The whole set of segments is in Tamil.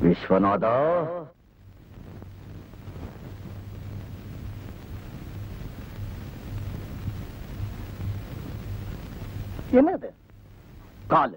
விஸ்வநாதா என்னது காலு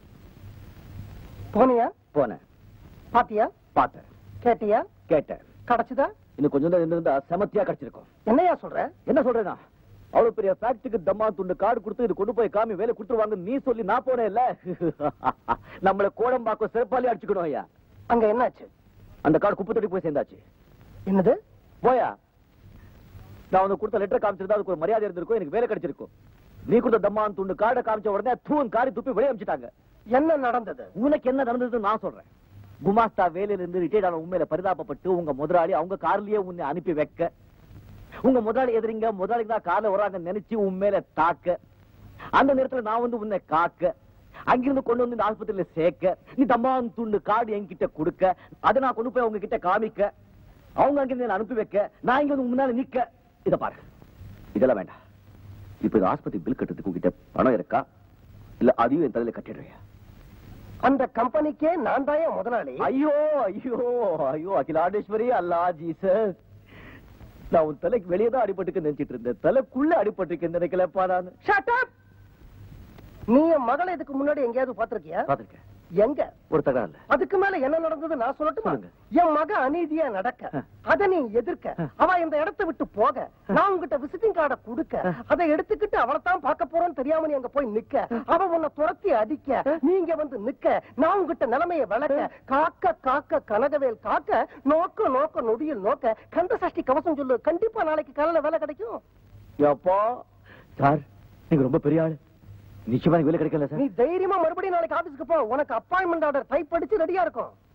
போனியா போனேன் பாத்தியா பார்த்தேன் கேட்டியா கேட்டேன் கிடைச்சுதா இன்னும் கொஞ்சம் தான் இருந்திருந்தா செமத்தியா கிடைச்சிருக்கும் என்னையா சொல்ற என்ன சொல்றேனா அவ்வளவு பெரிய ஃபேக்டரிக்கு தம்மா துண்டு கார்டு கொடுத்து இது கொண்டு போய் காமி வேலை கொடுத்துருவாங்க நீ சொல்லி நான் போனேன் இல்ல நம்மள கோடம்பாக்கம் சிறப்பாலே அடிச்சுக்கணும் ஐயா அங்க என்னாச்சு அந்த கார்டு குப்பை தொட்டி போய் சேர்ந்தாச்சு என்னது போயா நான் உனக்கு கொடுத்த லெட்டர் காமிச்சிருந்தா அதுக்கு ஒரு மரியாதை இருந்திருக்கும் எனக்கு வேலை கிடைச்சிருக்கும் நீ கொடுத்த தம்மான் துண்டு கார்டை காமிச்ச உடனே தூண் காரி துப்பி வெளியே அமிச்சிட்டாங்க என்ன நடந்தது உனக்கு என்ன நடந்ததுன்னு நான் சொல்றேன் குமாஸ்தா வேலையில இருந்து ரிட்டையர்ட் ஆன உண்மையில பரிதாபப்பட்டு உங்க முதலாளி அவங்க கார்லயே உன்னை அனுப்பி வைக்க உங்க முதலாளி எதிரிங்க முதலாளி தான் கார்ல வராங்க நினைச்சு உன் மேல தாக்க அந்த நேரத்துல நான் வந்து உன்னை காக்க அங்கிருந்து கொண்டு வந்து இந்த ஆஸ்பத்திரியில சேர்க்க நீ தம்மான் துண்டு கார்டு என்கிட்ட கொடுக்க அதை நான் கொண்டு போய் அவங்க கிட்ட காமிக்க அவங்க அங்கிருந்து என்னை அனுப்பி வைக்க நான் இங்க வந்து முன்னால நிக்க இத பாரு இதெல்லாம் வேண்டாம் இப்ப இந்த ஆஸ்பத்திரி பில் கட்டுறதுக்கு உங்ககிட்ட பணம் இருக்கா இல்ல அதையும் என் தலையில கட்டிடுறியா அந்த கம்பெனிக்கே நான் தான் முதலாளி ஐயோ ஐயோ ஐயோ அகிலாண்டேஸ்வரி அல்லா ஜீசஸ் நான் உன் தலைக்கு வெளியே தான் அடிபட்டுக்கு நினைச்சிட்டு இருந்தேன் தலைக்குள்ள அடிபட்டுக்கு நினைக்கலப்பா நான் Shut up! நீ என் மகளை இதுக்கு முன்னாடி எங்கேயாவது பாத்திருக்கியா பாத்திருக்கேன் எங்க ஒரு தகராறு அதுக்கு மேல என்ன நடந்தது நான் சொல்லட்டுமா சொல்லுங்க. என் மக அநீதியா நடக்க அத நீ எதிர்க்க அவ இந்த இடத்தை விட்டு போக நான் உன்கிட்ட விசிட்டிங் கார்டை கொடுக்க அதை எடுத்துக்கிட்டு அவளை தான் பார்க்க போறோன்னு தெரியாம நீ அங்க போய் நிக்க அவ உன்னை துரத்தி அடிக்க நீங்க வந்து நிக்க நான் உன்கிட்ட நிலைமைய விளக்க காக்க காக்க கனகவேல் காக்க நோக்க நோக்க நொடியில் நோக்க கந்த சஷ்டி கவசம் சொல்லு கண்டிப்பா நாளைக்கு காலையில வேலை கிடைக்கும் அப்பா சார் நீங்க ரொம்ப பெரிய ஆளு நிச்சயமா எனக்கு வேலை கிடைக்கல நீ சார் தைரியமா மறுபடியும் நாளைக்கு ஆபீஸ்க்கு போ உனக்கு அப்பாயின்மெண்ட் ஆர்டர் டைப் அடிச்சு ரெடியா இருக்கும்